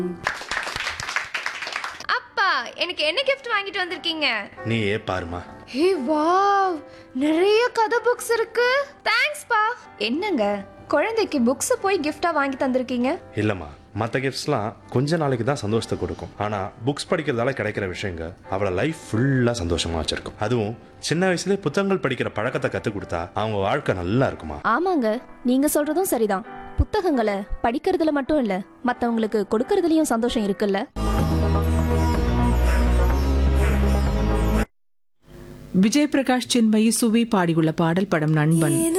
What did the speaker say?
அப்பா எனக்கு என்ன கிஃப்ட் வாங்கிட்டு வந்திருக்கீங்க நீ ஏ பாருமா ஹே வாவ் நிறைய கதை புக்ஸ் இருக்கு தேங்க்ஸ் பா என்னங்க குழந்தைக்கு புக்ஸ் போய் gift-ஆ வாங்கி தந்திருக்கீங்க இல்லம்மா மற்ற கிஃப்ட்ஸ்லாம் கொஞ்ச நாளைக்கு தான் சந்தோஷத்தை கொடுக்கும் ஆனா புக்ஸ் படிக்கிறதால கிடைக்கிற விஷயங்க அவளை லைஃப் ஃபுல்லா சந்தோஷமா வச்சிருக்கும் அதுவும் சின்ன வயசுல புத்தகங்கள் படிக்கிற பழக்கத்தை கற்றுக் கொடுத்தா அவங்க வாழ்க்கை நல்லா இருக்குமா ஆமாங்க நீங்க சொல்றதும் சரிதான் புத்தகங்களை படிக்கிறதுல மட்டும் இல்ல மத்தவங்களுக்கு கொடுக்கறதுலயும் சந்தோஷம் இருக்குல்ல விஜய் பிரகாஷ் சின்மயி சுவி பாடியுள்ள பாடல் படம் நண்பன்